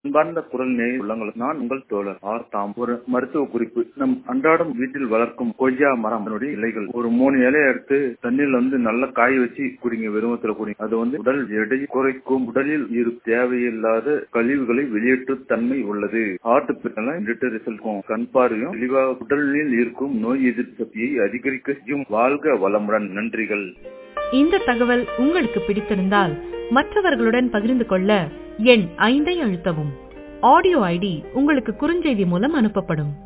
அன்பார்ந்த குரல் நேய உள்ளங்களுக்கு நான் உங்கள் தோழர் ஆர் தாம் ஒரு மருத்துவ குறிப்பு நம் அன்றாடம் வீட்டில் வளர்க்கும் கொய்யா மரம் அதனுடைய இலைகள் ஒரு மூணு இலையை எடுத்து தண்ணியில் வந்து நல்லா காய வச்சு குடிங்க வெறுமத்துல குடிங்க அது வந்து உடல் எடை குறைக்கும் உடலில் இரு தேவையில்லாத கழிவுகளை வெளியேற்றும் தன்மை உள்ளது ஹார்ட் பிரிட்டு ரிசல்ட் கண் பார்வையும் தெளிவாக உடலில் இருக்கும் நோய் எதிர்ப்பு சக்தியை அதிகரிக்க செய்யும் வாழ்க வளமுடன் நன்றிகள் இந்த தகவல் உங்களுக்கு பிடித்திருந்தால் மற்றவர்களுடன் பகிர்ந்து கொள்ள எண் ஐந்தை அழுத்தவும் ஆடியோ ஐடி உங்களுக்கு குறுஞ்செய்தி மூலம் அனுப்பப்படும்